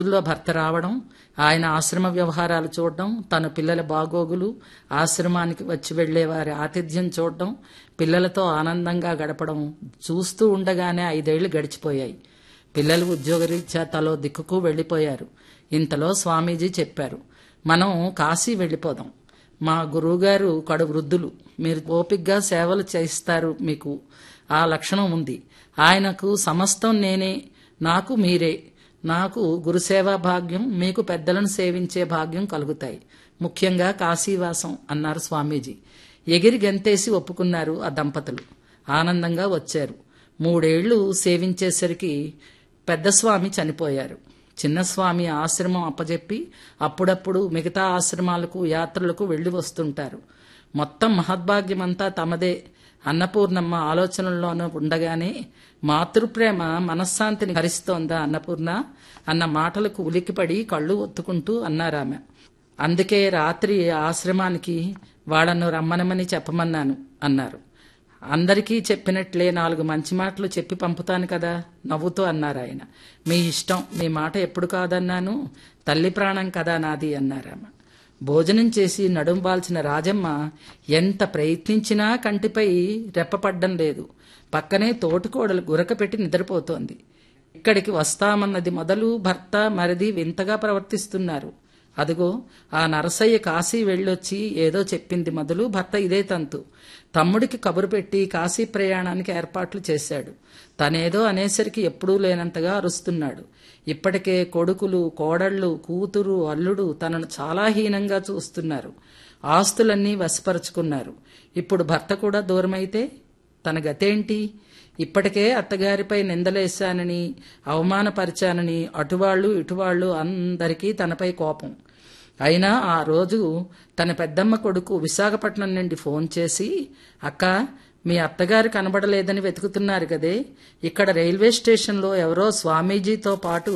లో భర్త రావడం ఆయన ఆశ్రమ వ్యవహారాలు చూడడం తన పిల్లల బాగోగులు ఆశ్రమానికి వచ్చి వెళ్లే వారి ఆతిథ్యం చూడడం పిల్లలతో ఆనందంగా గడపడం చూస్తూ ఉండగానే ఐదేళ్లు గడిచిపోయాయి పిల్లలు ఉద్యోగరీత్యా తలో దిక్కుకు వెళ్లిపోయారు ఇంతలో స్వామీజీ చెప్పారు మనం కాశీ వెళ్లిపోదాం మా గురువుగారు కడు వృద్ధులు మీరు ఓపిగ్గా సేవలు చేస్తారు మీకు ఆ లక్షణం ఉంది ఆయనకు సమస్తం నేనే నాకు మీరే నాకు గురుసేవా భాగ్యం మీకు పెద్దలను సేవించే భాగ్యం కలుగుతాయి ముఖ్యంగా కాశీవాసం అన్నారు స్వామీజీ ఎగిరి గంతేసి ఒప్పుకున్నారు ఆ దంపతులు ఆనందంగా వచ్చారు మూడేళ్లు సేవించేసరికి పెద్దస్వామి చనిపోయారు చిన్నస్వామి ఆశ్రమం అప్పజెప్పి అప్పుడప్పుడు మిగతా ఆశ్రమాలకు యాత్రలకు వెళ్లి వస్తుంటారు మొత్తం మహద్భాగ్యమంతా తమదే అన్నపూర్ణమ్మ ఆలోచనల్లోనూ ఉండగానే మాతృప్రేమ మనశ్శాంతిని హరిస్తోందా అన్నపూర్ణ అన్న మాటలకు ఉలిక్కిపడి కళ్ళు ఒత్తుకుంటూ అన్నారామె అందుకే రాత్రి ఆశ్రమానికి వాళ్ళను రమ్మనమని చెప్పమన్నాను అన్నారు అందరికీ చెప్పినట్లే నాలుగు మంచి మాటలు చెప్పి పంపుతాను కదా నవ్వుతూ అన్నారు ఆయన మీ ఇష్టం మీ మాట ఎప్పుడు కాదన్నాను తల్లి ప్రాణం కదా నాది అన్నారామ భోజనం చేసి నడుంబాల్సిన రాజమ్మ ఎంత ప్రయత్నించినా కంటిపై రెప్పపడ్డం లేదు పక్కనే తోటికోడలు గురక పెట్టి నిద్రపోతోంది ఇక్కడికి వస్తామన్నది మొదలు భర్త మరిది వింతగా ప్రవర్తిస్తున్నారు అదిగో ఆ నరసయ్య కాశీ వెళ్ళొచ్చి ఏదో చెప్పింది మొదలు భర్త ఇదే తంతు తమ్ముడికి కబురు పెట్టి కాశీ ప్రయాణానికి ఏర్పాట్లు చేశాడు తనేదో అనేసరికి ఎప్పుడూ లేనంతగా అరుస్తున్నాడు ఇప్పటికే కొడుకులు కోడళ్ళు కూతురు అల్లుడు తనను చాలా హీనంగా చూస్తున్నారు ఆస్తులన్నీ వశపరుచుకున్నారు ఇప్పుడు భర్త కూడా దూరమైతే తన గతేంటి ఇప్పటికే అత్తగారిపై నిందలేశానని అవమానపరిచానని అటువాళ్లు ఇటువాళ్లు అందరికీ తనపై కోపం అయినా ఆ రోజు తన పెద్దమ్మ కొడుకు విశాఖపట్నం నుండి ఫోన్ చేసి అక్క మీ అత్తగారు కనబడలేదని వెతుకుతున్నారు కదే ఇక్కడ రైల్వే స్టేషన్లో ఎవరో స్వామీజీతో పాటు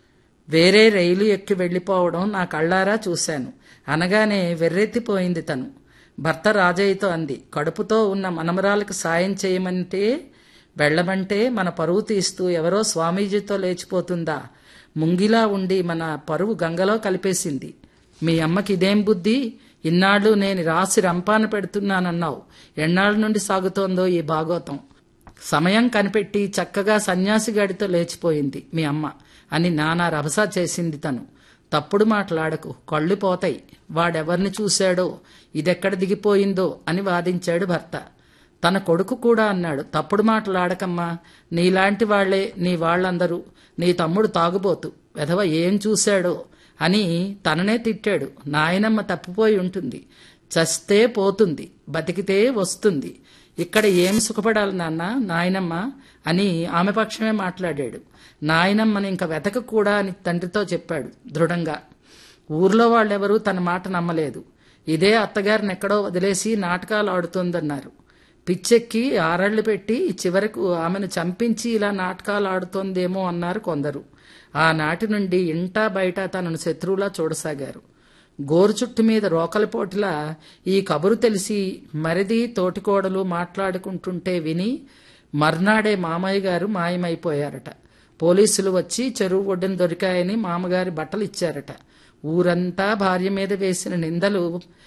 వేరే రైలు ఎక్కి వెళ్లిపోవడం నా కళ్ళారా చూశాను అనగానే వెర్రెత్తిపోయింది తను భర్త రాజయ్యతో అంది కడుపుతో ఉన్న మనమరాలకు సాయం చేయమంటే వెళ్లమంటే మన పరువు తీస్తూ ఎవరో స్వామీజీతో లేచిపోతుందా ముంగిలా ఉండి మన పరువు గంగలో కలిపేసింది మీ అమ్మకి ఇదేం బుద్ధి ఇన్నాళ్ళు నేను రాసి రంపాన పెడుతున్నానన్నావు ఎన్నాళ్ళ నుండి సాగుతోందో ఈ భాగోతం సమయం కనిపెట్టి చక్కగా సన్యాసిగాడితో లేచిపోయింది మీ అమ్మ అని నానా రభస చేసింది తను తప్పుడు మాట్లాడకు కళ్ళు పోతాయి వాడెవర్ని చూశాడో ఇదెక్కడ దిగిపోయిందో అని వాదించాడు భర్త తన కొడుకు కూడా అన్నాడు తప్పుడు మాటలాడకమ్మా నీలాంటి వాళ్లే నీ వాళ్ళందరూ నీ తమ్ముడు తాగుబోతు వెధవ ఏం చూశాడో అని తననే తిట్టాడు నాయనమ్మ తప్పిపోయి ఉంటుంది చస్తే పోతుంది బతికితే వస్తుంది ఇక్కడ ఏం సుఖపడాలి నాన్న నాయనమ్మ అని ఆమె పక్షమే మాట్లాడాడు నాయనమ్మని ఇంక వెతక కూడా అని తండ్రితో చెప్పాడు దృఢంగా ఊర్లో వాళ్ళెవరూ తన మాట నమ్మలేదు ఇదే అత్తగారిని ఎక్కడో వదిలేసి నాటకాలు ఆడుతోందన్నారు పిచ్చెక్కి ఆరళ్లు పెట్టి చివరకు ఆమెను చంపించి ఇలా నాటకాలు ఆడుతోందేమో అన్నారు కొందరు ఆనాటి నుండి ఇంటా బయట తనను శత్రువులా చూడసాగారు గోరు చుట్టు మీద రోకలిపోటులా ఈ కబురు తెలిసి మరిది తోటికోడలు మాట్లాడుకుంటుంటే విని మర్నాడే మామయ్య గారు మాయమైపోయారట పోలీసులు వచ్చి చెరువు ఒడ్డున దొరికాయని మామగారి బట్టలు ఇచ్చారట ఊరంతా భార్య మీద వేసిన నిందలు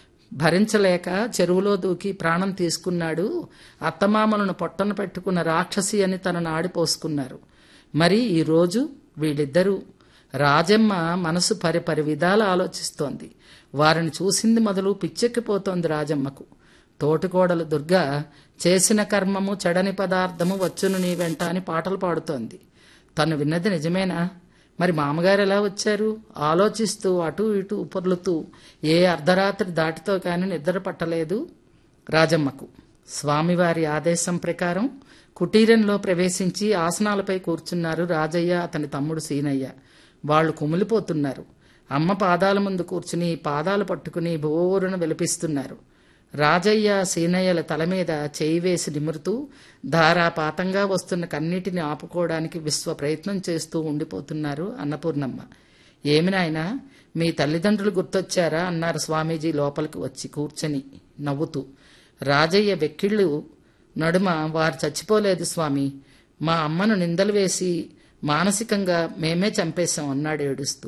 భరించలేక చెరువులో దూకి ప్రాణం తీసుకున్నాడు అత్తమామలను పొట్టన పెట్టుకున్న రాక్షసి అని తనను ఆడిపోసుకున్నారు మరి ఈరోజు వీళ్ళిద్దరూ రాజమ్మ మనసు పరిపరి విధాలు ఆలోచిస్తోంది వారిని చూసింది మొదలు పిచ్చెక్కిపోతోంది రాజమ్మకు తోటికోడలు దుర్గా చేసిన కర్మము చెడని పదార్థము వచ్చును నీ వెంట అని పాటలు పాడుతోంది తను విన్నది నిజమేనా మరి మామగారు ఎలా వచ్చారు ఆలోచిస్తూ అటూ ఇటూ పొర్లుతూ ఏ అర్ధరాత్రి దాటితో కాని నిద్ర పట్టలేదు రాజమ్మకు స్వామివారి ఆదేశం ప్రకారం కుటీరంలో ప్రవేశించి ఆసనాలపై కూర్చున్నారు రాజయ్య అతని తమ్ముడు సీనయ్య వాళ్ళు కుమిలిపోతున్నారు అమ్మ పాదాల ముందు కూర్చుని పాదాలు పట్టుకుని బోరున విలపిస్తున్నారు రాజయ్య సీనయ్యల తల మీద చేయి వేసి నిమురుతూ ధారాపాతంగా వస్తున్న కన్నీటిని ఆపుకోవడానికి విశ్వ ప్రయత్నం చేస్తూ ఉండిపోతున్నారు అన్నపూర్ణమ్మ ఏమి నాయనా మీ తల్లిదండ్రులు గుర్తొచ్చారా అన్నారు స్వామీజీ లోపలికి వచ్చి కూర్చొని నవ్వుతూ రాజయ్య వెక్కిళ్ళు నడుమ వారు చచ్చిపోలేదు స్వామి మా అమ్మను నిందలు వేసి మానసికంగా మేమే చంపేశాం అన్నాడు ఏడుస్తూ